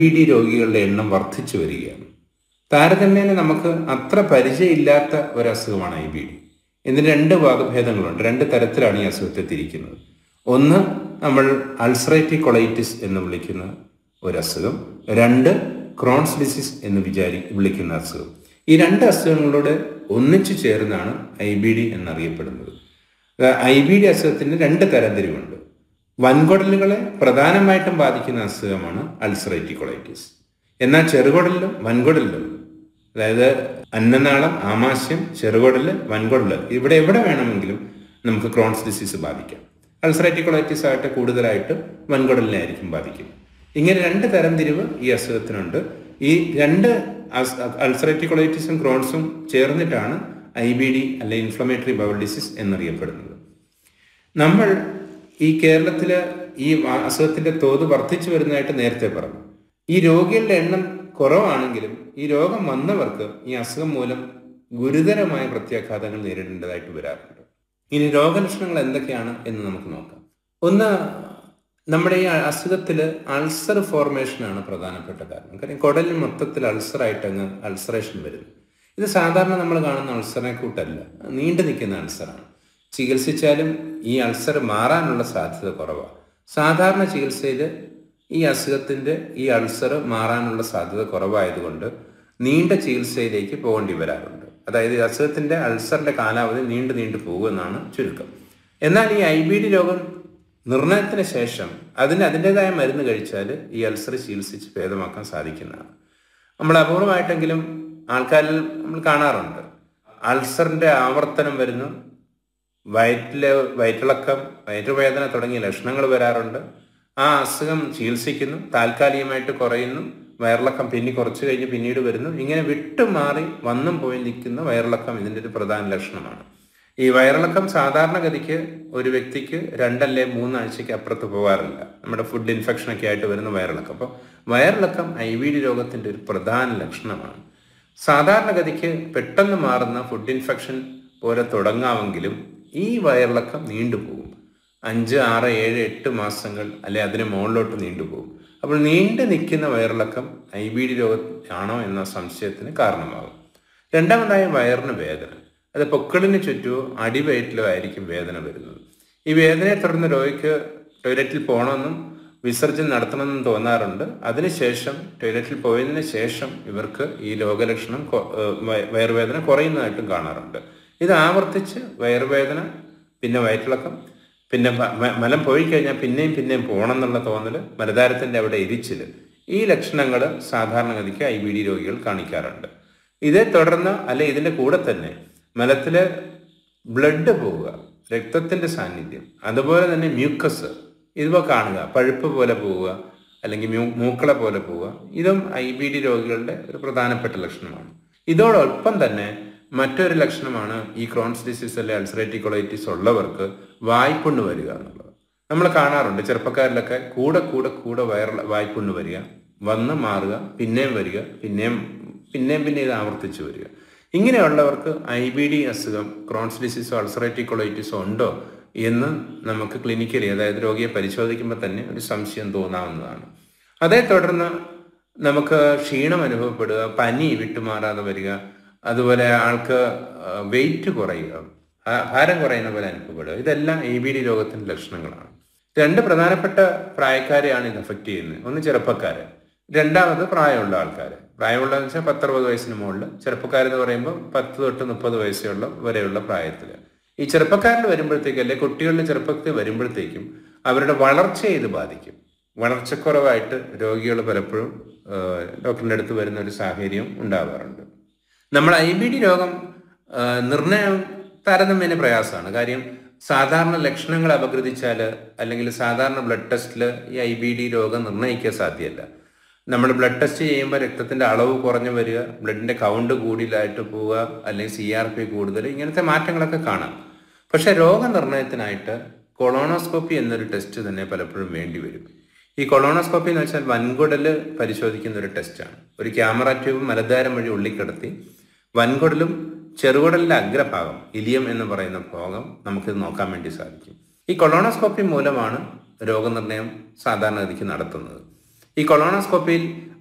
P D രോഗികളുടെ എണ്ണം വർദ്ധിച്ചു വരികയാണ് താരതമ്യേന നമുക്ക് അത്ര പരിചയമില്ലാത്ത ഒരു അസുഖമാണ് ഐ ബി ഡി ഇതിന് രണ്ട് വകഭേദങ്ങളുണ്ട് രണ്ട് തരത്തിലാണ് ഈ അസുഖത്തെ തിരിക്കുന്നത് ഒന്ന് നമ്മൾ അൾസറേറ്റീവ് കൊളൈറ്റിസ് എന്ന് വിളിക്കുന്ന ഒരു അസുഖം രണ്ട് ക്രോൺസ് ഡിസീസ് എന്ന് വിചാരി വിളിക്കുന്ന അസുഖം ഈ രണ്ട് അസുഖങ്ങളോട് ഒന്നിച്ചു ചേർന്നാണ് ഐ ബി ഡി എന്നറിയപ്പെടുന്നത് ഐ ബി ഡി അസുഖത്തിന് രണ്ട് തരംതിരിവുണ്ട് വൻകുടലുകളെ പ്രധാനമായിട്ടും ബാധിക്കുന്ന അസുഖമാണ് അൾസറേറ്റീവ് കൊളൈറ്റിസ് എന്നാൽ ചെറുകുടലിലും വൻകുടലിലും അതായത് അന്നനാളം ആമാശയം ചെറുകുടല് വൻകുടല് ഇവിടെ എവിടെ വേണമെങ്കിലും നമുക്ക് ക്രോൺസ് ഡിസീസ് ബാധിക്കാം അൾസറേറ്റീവ് കൊളൈറ്റിസ് ആയിട്ട് കൂടുതലായിട്ട് വൻകുടലിനെ ആയിരിക്കും ബാധിക്കും ഇങ്ങനെ രണ്ട് തരം തിരിവ് ഈ അസുഖത്തിനുണ്ട് ഈ രണ്ട് അൾസറേറ്റീവ് കൊളൈറ്റിസും ക്രോൺസും ചേർന്നിട്ടാണ് ഐ ബി ഡി അല്ലെ ഇൻഫ്ലമേറ്ററി ബവൽ ഡിസീസ് എന്നറിയപ്പെടുന്നത് നമ്മൾ ഈ കേരളത്തിൽ ഈ അസുഖത്തിന്റെ തോത് വർദ്ധിച്ചു വരുന്നതായിട്ട് നേരത്തെ പറഞ്ഞു ഈ രോഗികളുടെ എണ്ണം കുറവാണെങ്കിലും ഈ രോഗം വന്നവർക്ക് ഈ അസുഖം മൂലം ഗുരുതരമായ പ്രത്യാഘാതങ്ങൾ നേരിടേണ്ടതായിട്ട് വരാറുണ്ട് ഇനി രോഗലക്ഷണങ്ങൾ എന്തൊക്കെയാണ് എന്ന് നമുക്ക് നോക്കാം ഒന്ന് നമ്മുടെ ഈ അസുഖത്തിൽ അൾസർ ഫോർമേഷനാണ് പ്രധാനപ്പെട്ട കാരണം കാര്യം കുടലിൽ മൊത്തത്തിൽ അൾസറായിട്ട് അങ്ങ് അൾസറേഷൻ വരുന്നു ഇത് സാധാരണ നമ്മൾ കാണുന്ന അൾസറിനെ കൂട്ടല്ല നീണ്ടു നിൽക്കുന്ന അൾസറാണ് ചികിത്സിച്ചാലും ഈ അൾസർ മാറാനുള്ള സാധ്യത കുറവാണ് സാധാരണ ചികിത്സയിൽ ഈ അസുഖത്തിൻ്റെ ഈ അൾസർ മാറാനുള്ള സാധ്യത കുറവായതുകൊണ്ട് നീണ്ട ചികിത്സയിലേക്ക് പോകേണ്ടി വരാറുണ്ട് അതായത് ഈ അസുഖത്തിൻ്റെ അൾസറിൻ്റെ കാലാവധി നീണ്ടു നീണ്ടു പോകുമെന്നാണ് ചുരുക്കം എന്നാൽ ഈ ഐ ബി ഡി രോഗം നിർണയത്തിന് ശേഷം അതിന് അതിൻ്റെതായ മരുന്ന് കഴിച്ചാൽ ഈ അൾസർ ചികിത്സിച്ച് ഭേദമാക്കാൻ സാധിക്കുന്നതാണ് നമ്മൾ അപൂർവമായിട്ടെങ്കിലും ആൾക്കാരിൽ നമ്മൾ കാണാറുണ്ട് അൾസറിൻ്റെ ആവർത്തനം വരുന്നു വയറ്റിലെ വയറ്റിളക്കം വയറ്റുവേദന തുടങ്ങിയ ലക്ഷണങ്ങൾ വരാറുണ്ട് ആ അസുഖം ചികിത്സിക്കുന്നു താൽക്കാലികമായിട്ട് കുറയുന്നു വയറിളക്കം പിന്നെ കുറച്ച് കഴിഞ്ഞ് പിന്നീട് വരുന്നു ഇങ്ങനെ വിട്ടുമാറി വന്നും പോയി നിൽക്കുന്ന വയറിളക്കം ഇതിൻ്റെ ഒരു പ്രധാന ലക്ഷണമാണ് ഈ വയറിളക്കം സാധാരണഗതിക്ക് ഒരു വ്യക്തിക്ക് രണ്ടല്ലേ മൂന്നാഴ്ചയ്ക്ക് അപ്പുറത്ത് പോകാറില്ല നമ്മുടെ ഫുഡ് ഇൻഫെക്ഷൻ ഒക്കെ ആയിട്ട് വരുന്ന വയറിളക്കം അപ്പോൾ വയറിളക്കം ഐ വി ഡി രോഗത്തിൻ്റെ ഒരു പ്രധാന ലക്ഷണമാണ് സാധാരണഗതിക്ക് പെട്ടെന്ന് മാറുന്ന ഫുഡ് ഇൻഫെക്ഷൻ പോലെ തുടങ്ങാമെങ്കിലും ഈ വയറിളക്കം നീണ്ടുപോകും അഞ്ച് ആറ് ഏഴ് എട്ട് മാസങ്ങൾ അല്ലെ അതിന് മുകളിലോട്ട് നീണ്ടുപോകും അപ്പോൾ നീണ്ടു നിൽക്കുന്ന വയറിളക്കം ഐ ബി ഡി രോഗമാണോ എന്ന സംശയത്തിന് കാരണമാകും രണ്ടാമതായ വയറിന് വേദന അത് പൊക്കിളിന് ചുറ്റുമോ അടിവയറ്റിലോ ആയിരിക്കും വേദന വരുന്നത് ഈ വേദനയെ തുടർന്ന് രോഗിക്ക് ടോയ്ലറ്റിൽ പോകണമെന്നും വിസർജനം നടത്തണമെന്നും തോന്നാറുണ്ട് അതിനുശേഷം ടോയ്ലറ്റിൽ പോയതിന് ശേഷം ഇവർക്ക് ഈ രോഗലക്ഷണം വയറുവേദന കുറയുന്നതായിട്ടും കാണാറുണ്ട് ഇത് ആവർത്തിച്ച് വയറുവേദന പിന്നെ വയറ്റിളക്കം പിന്നെ മലം പോയി കഴിഞ്ഞാൽ പിന്നെയും പിന്നെയും പോകണം എന്നുള്ള തോന്നൽ മലതാരത്തിൻ്റെ അവിടെ എരിച്ചിൽ ഈ ലക്ഷണങ്ങൾ സാധാരണഗതിക്ക് ഐ ബി ഡി രോഗികൾ കാണിക്കാറുണ്ട് ഇതേ തുടർന്ന് അല്ലെ ഇതിൻ്റെ കൂടെ തന്നെ മലത്തിൽ ബ്ലഡ് പോവുക രക്തത്തിൻ്റെ സാന്നിധ്യം അതുപോലെ തന്നെ മ്യൂക്കസ് ഇവ കാണുക പഴുപ്പ് പോലെ പോവുക അല്ലെങ്കിൽ മ്യൂ മൂക്കള പോലെ പോവുക ഇതും ഐ ബി ഡി രോഗികളുടെ ഒരു പ്രധാനപ്പെട്ട ലക്ഷണമാണ് ഇതോടൊപ്പം തന്നെ മറ്റൊരു ലക്ഷണമാണ് ഈ ക്രോൺസ് ഡിസീസ് അല്ലെ അൾസറേറ്റീവ് കൊളൈറ്റിസ് ഉള്ളവർക്ക് വായ്പുണ്ണ് വരിക എന്നുള്ളത് നമ്മൾ കാണാറുണ്ട് ചെറുപ്പക്കാരിലൊക്കെ കൂടെ കൂടെ കൂടെ വയർ വായ്പുണ്ണ് വരിക വന്ന് മാറുക പിന്നെയും വരിക പിന്നെയും പിന്നെയും പിന്നെ ഇത് ആവർത്തിച്ച് വരിക ഇങ്ങനെയുള്ളവർക്ക് ഐ ബി ഡി അസുഖം ക്രോൺസ് ഡിസീസോ അൾസറേറ്റീവ് കൊളൈറ്റിസോ ഉണ്ടോ എന്ന് നമുക്ക് ക്ലിനിക്കലി അതായത് രോഗിയെ പരിശോധിക്കുമ്പോൾ തന്നെ ഒരു സംശയം തോന്നാവുന്നതാണ് അതേ തുടർന്ന് നമുക്ക് ക്ഷീണം അനുഭവപ്പെടുക പനി വിട്ടുമാറാതെ വരിക അതുപോലെ ആൾക്ക് വെയിറ്റ് കുറയുക ഭാരം കുറയുന്ന പോലെ അനുഭവപ്പെടുക ഇതെല്ലാം എ ബി ഡി രോഗത്തിന്റെ ലക്ഷണങ്ങളാണ് രണ്ട് പ്രധാനപ്പെട്ട പ്രായക്കാരെയാണ് ഇത് എഫക്റ്റ് ചെയ്യുന്നത് ഒന്ന് ചെറുപ്പക്കാര് രണ്ടാമത് പ്രായമുള്ള ആൾക്കാർ പ്രായമുള്ളതെന്ന് വെച്ചാൽ പത്തറുപത് വയസ്സിന് മുകളിൽ ചെറുപ്പക്കാരെന്ന് പറയുമ്പോൾ പത്ത് തൊട്ട് മുപ്പത് വയസ്സുള്ള വരെയുള്ള പ്രായത്തിൽ ഈ ചെറുപ്പക്കാരിൽ വരുമ്പോഴത്തേക്കും അല്ലെ കുട്ടികളുടെ ചെറുപ്പത്തിൽ വരുമ്പോഴത്തേക്കും അവരുടെ വളർച്ചയെ ഇത് ബാധിക്കും വളർച്ചക്കുറവായിട്ട് രോഗികൾ പലപ്പോഴും ഡോക്ടറിൻ്റെ അടുത്ത് വരുന്ന ഒരു സാഹചര്യം ഉണ്ടാവാറുണ്ട് നമ്മൾ ഐ ബി ഡി രോഗം നിർണയം താരതമ്യേന പ്രയാസമാണ് കാര്യം സാധാരണ ലക്ഷണങ്ങൾ അപഗ്രഥിച്ചാൽ അല്ലെങ്കിൽ സാധാരണ ബ്ലഡ് ടെസ്റ്റിൽ ഈ ഐ ബി ഡി രോഗം നിർണ്ണയിക്കാൻ സാധ്യമല്ല നമ്മൾ ബ്ലഡ് ടെസ്റ്റ് ചെയ്യുമ്പോൾ രക്തത്തിൻ്റെ അളവ് കുറഞ്ഞു വരിക ബ്ലഡിൻ്റെ കൗണ്ട് കൂടുതലായിട്ട് പോവുക അല്ലെങ്കിൽ സി ആർ പി കൂടുതൽ ഇങ്ങനത്തെ മാറ്റങ്ങളൊക്കെ കാണാം പക്ഷേ രോഗനിർണയത്തിനായിട്ട് കൊളോണോസ്കോപ്പി എന്നൊരു ടെസ്റ്റ് തന്നെ പലപ്പോഴും വേണ്ടി വരും ഈ കൊളോണോസ്കോപ്പി എന്ന് വെച്ചാൽ വൻകുടൽ പരിശോധിക്കുന്ന ഒരു ടെസ്റ്റാണ് ഒരു ക്യാമറ ട്യൂബ് മലദ്വാരം വഴി ഉള്ളിക്കിടത്തി വൻകുടലും ചെറുകുടലിന്റെ അഗ്രഭാഗം ഇലിയം എന്ന് പറയുന്ന ഭാഗം നമുക്ക് നോക്കാൻ വേണ്ടി സാധിക്കും ഈ കൊളോണോസ്കോപ്പി മൂലമാണ് രോഗനിർണയം സാധാരണഗതിക്ക് നടത്തുന്നത് ഈ ഈ കൊളോണോസ്കോപ്പിയിൽ